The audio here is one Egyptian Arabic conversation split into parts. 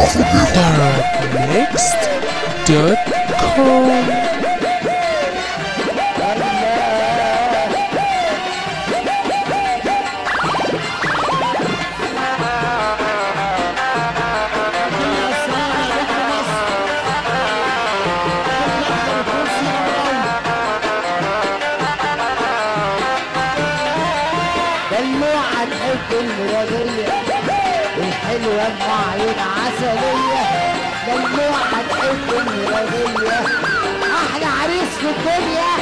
Darknext.com دلوعة تحب المرضية الحلوة بمعين عسلية دلوعة تحب المرضية أحلى عريس في الدنيا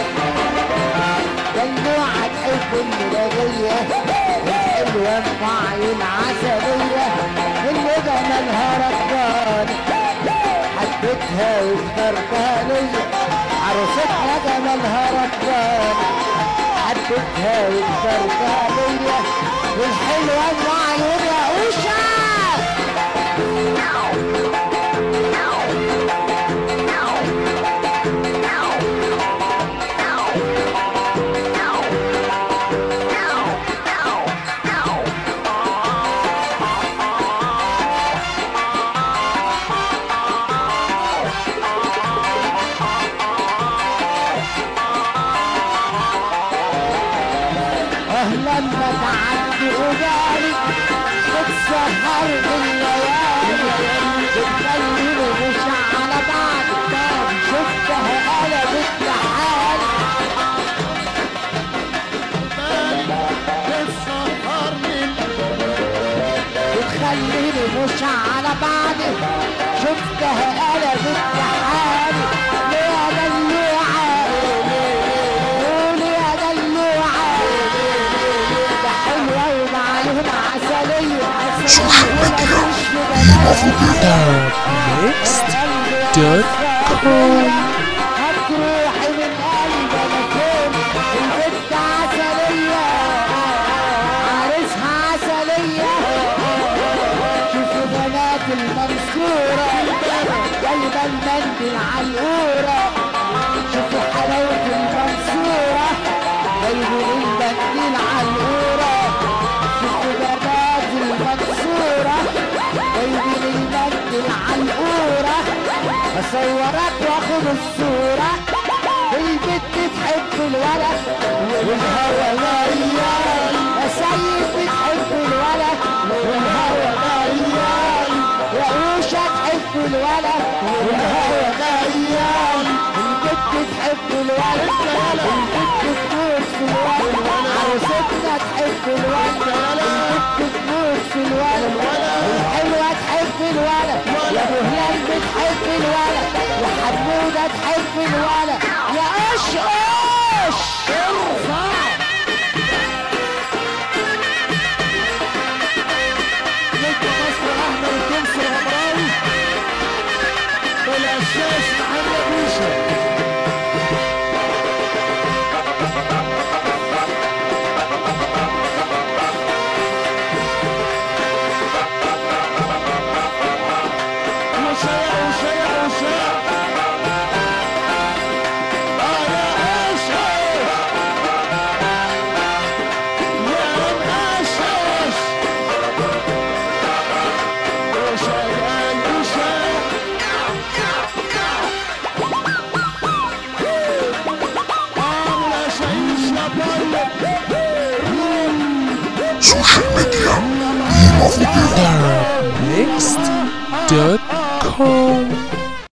دلوعة تحب المرضية الحلوة بمعين عسلية اللي جمالها ربان حبيتها واخترتها ليا عروستها جمالها ربان حبيتها واخترتها ليا والحلوة وعيون يا أوشا أهلا بك عندي أجاري بتسهر بالليالي بتخليني مش على بعض شفتها قلبت لحالي بتخليني مش على بعضي شفتها قلبت لحالي ليه يا دلوعة قولي يا دلوعة ده حلوة ومعلومة عسلية عسلية Darknext.com هتروحي من قلبي انا فين البنت عسلية عريسها عسلية شوفوا بنات المنصورة جايبة المندل عالقورة شوفوا حلاوة المنصورة جايبين المنديل عالقورة شوفوا بنات المنصورة جايبين المندل عالقورة اصورك واخد الصورة البت تحب الولد والهوى ميال يا سيد بتحب الولد والهوى ميال يا اوشا تحب الولد والهوى ميال البت تحب الولد البت تموت في الولد عروستنا تحب الولد البت تموت في الولد الحلوة تحب الولد يا ابو هلال بتحب الولد يا حمودة تحب الولد يا قش قش ارفع نجم مصر احمد التونسي الغمراوي والاساس محمد يوسف وشيع وشيع وشيع اه يا اشش يا اشش وشيع وشيع اه ولا شيش يا طيب Darknext.com